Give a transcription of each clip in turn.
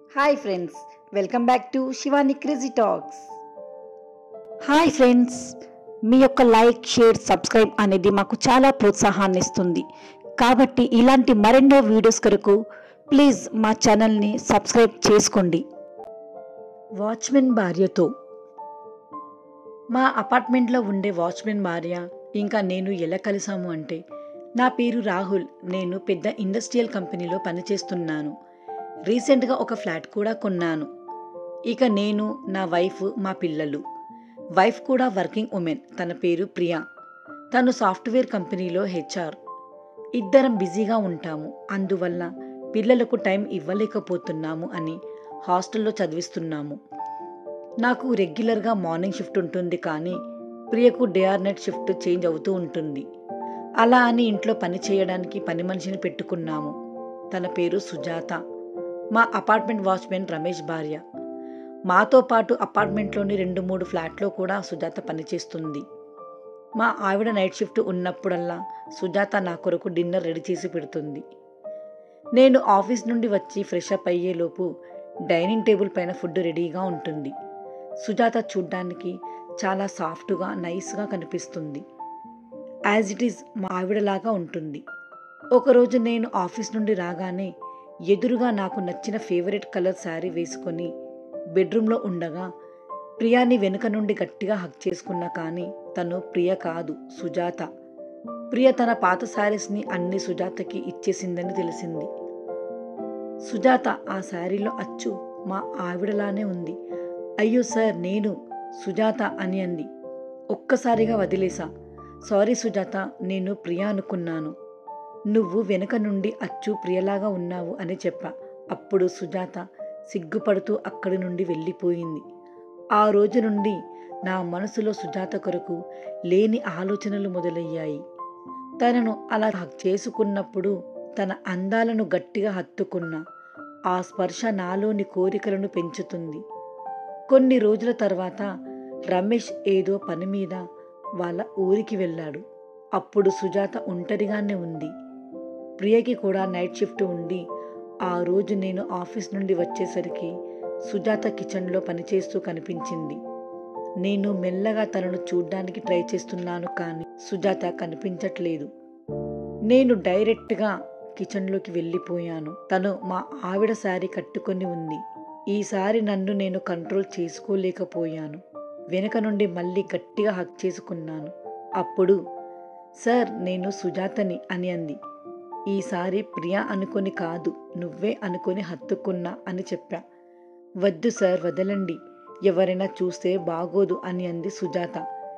hi friends welcome back to Shivani crazy talks hi friends మీ యొక్క like share subscribe అనేది మాకు చాలా ప్రోత్సాహాన్ని ఇస్తుంది కాబట్టి ఇలాంటి మరెన్నో వీడియోస్ కొరకు ప్లీజ్ మా ఛానల్ని సబ్స్క్రైబ్ చేసుకోండి వాచ్మెన్ భార్యతో మా అపార్ట్మెంట్లో ఉండే వాచ్మెన్ భార్య ఇంకా నేను ఎలా కలిసాము అంటే నా పేరు రాహుల్ నేను పెద్ద ఇండస్ట్రియల్ కంపెనీలో పనిచేస్తున్నాను రీసెంట్గా ఒక ఫ్లాట్ కూడా కొన్నాను ఇక నేను నా వైఫ్ మా పిల్లలు వైఫ్ కూడా వర్కింగ్ ఉమెన్ తన పేరు ప్రియా తను సాఫ్ట్వేర్ కంపెనీలో హెచ్ఆర్ ఇద్దరం బిజీగా ఉంటాము అందువల్ల పిల్లలకు టైం ఇవ్వలేకపోతున్నాము అని హాస్టల్లో చదివిస్తున్నాము నాకు రెగ్యులర్గా మార్నింగ్ షిఫ్ట్ ఉంటుంది కానీ ప్రియకు day or night shift change అవుతూ ఉంటుంది అలా అని ఇంట్లో పని చేయడానికి పని మనిషిని పెట్టుకున్నాము తన పేరు సుజాత మా అపార్ట్మెంట్ వాచ్మెన్ రమేష్ భార్య మాతో పాటు అపార్ట్మెంట్లోని రెండు మూడు ఫ్లాట్లో కూడా సుజాత పనిచేస్తుంది మా ఆవిడ నైట్ షిఫ్ట్ ఉన్నప్పుడల్లా సుజాత నా కొరకు డిన్నర్ రెడీ చేసి పెడుతుంది నేను ఆఫీస్ నుండి వచ్చి ఫ్రెష్ అప్ అయ్యేలోపు డైనింగ్ టేబుల్ పైన ఫుడ్ రెడీగా ఉంటుంది సుజాత చూడ్డానికి చాలా సాఫ్ట్గా నైస్గా కనిపిస్తుంది యాజ్ ఇట్ ఈజ్ మా ఆవిడలాగా ఉంటుంది ఒకరోజు నేను ఆఫీస్ నుండి రాగానే ఎదురుగా నాకు నచ్చిన ఫేవరెట్ కలర్ శారీ వేసుకొని బెడ్రూమ్లో ఉండగా ప్రియాని వెనుక నుండి గట్టిగా హక్ చేసుకున్నా కానీ తను ప్రియ కాదు సుజాత ప్రియ తన పాత శారీస్ని అన్ని సుజాతకి ఇచ్చేసిందని తెలిసింది సుజాత ఆ శారీలో అచ్చు మా ఆవిడలానే ఉంది అయ్యో సార్ నేను సుజాత అని అంది ఒక్కసారిగా వదిలేసా సారీ సుజాత నేను ప్రియ అనుకున్నాను నువ్వు వెనుక నుండి అచ్చు ప్రియలాగా ఉన్నావు అని చెప్పా అప్పుడు సుజాత సిగ్గుపడుతూ అక్కడి నుండి వెళ్ళిపోయింది ఆ రోజు నుండి నా మనసులో సుజాత కొరకు లేని ఆలోచనలు మొదలయ్యాయి తనను అలా హక్ చేసుకున్నప్పుడు తన అందాలను గట్టిగా హత్తుకున్న ఆ స్పర్శ నాలోని కోరికలను పెంచుతుంది కొన్ని రోజుల తర్వాత రమేష్ ఏదో పని మీద వాళ్ళ ఊరికి వెళ్ళాడు అప్పుడు సుజాత ఒంటరిగానే ఉంది ప్రియకి కూడా నైట్ షిఫ్ట్ ఉండి ఆ రోజు నేను ఆఫీస్ నుండి వచ్చేసరికి సుజాత కిచెన్లో పనిచేస్తూ కనిపించింది నేను మెల్లగా తనను చూడ్డానికి ట్రై చేస్తున్నాను కానీ సుజాత కనిపించట్లేదు నేను డైరెక్ట్గా కిచెన్లోకి వెళ్ళిపోయాను తను మా ఆవిడ శారీ కట్టుకొని ఉంది ఈసారి నన్ను నేను కంట్రోల్ చేసుకోలేకపోయాను వెనుక నుండి మళ్ళీ గట్టిగా హక్ చేసుకున్నాను అప్పుడు సార్ నేను సుజాతని అని అంది ఈసారి ప్రియా అనుకొని కాదు నువ్వే అనుకొని హత్తుకున్నా అని చెప్పా వద్దు సార్ వదలండి ఎవరైనా చూస్తే బాగోదు అని అంది సుజాత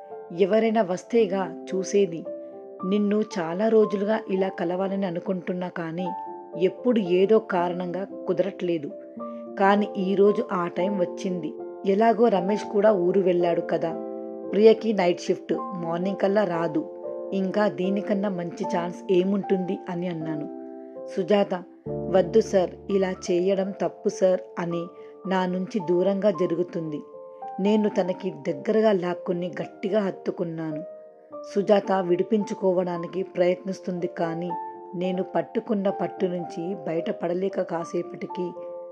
ఎవరైనా వస్తేగా చూసేది నిన్ను చాలా రోజులుగా ఇలా కలవాలని అనుకుంటున్నా కానీ ఎప్పుడు ఏదో కారణంగా కుదరట్లేదు కానీ ఈరోజు ఆ టైం వచ్చింది ఎలాగో రమేష్ కూడా ఊరు వెళ్ళాడు కదా ప్రియకి నైట్ షిఫ్ట్ మార్నింగ్ కల్లా రాదు ఇంకా దీనికన్నా మంచి ఛాన్స్ ఏముంటుంది అని అన్నాను సుజాత వద్దు సార్ ఇలా చేయడం తప్పు సార్ అని నా నుంచి దూరంగా జరుగుతుంది నేను తనకి దగ్గరగా లాక్కుని గట్టిగా హత్తుకున్నాను సుజాత విడిపించుకోవడానికి ప్రయత్నిస్తుంది కానీ నేను పట్టుకున్న పట్టు నుంచి బయటపడలేక కాసేపటికి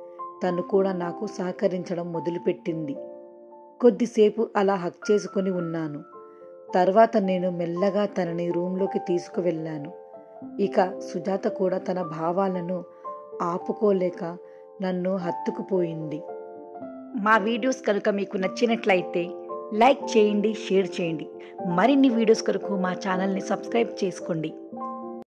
తను కూడా నాకు సహకరించడం మొదలుపెట్టింది కొద్దిసేపు అలా హక్ చేసుకుని ఉన్నాను తర్వాత నేను మెల్లగా తనని రూంలోకి తీసుకువెళ్ళాను ఇక సుజాత కూడా తన భావాలను ఆపుకోలేక నన్ను హత్తుకుపోయింది మా వీడియోస్ కనుక మీకు నచ్చినట్లయితే లైక్ చేయండి షేర్ చేయండి మరిన్ని వీడియోస్ కొరకు మా ఛానల్ని సబ్స్క్రైబ్ చేసుకోండి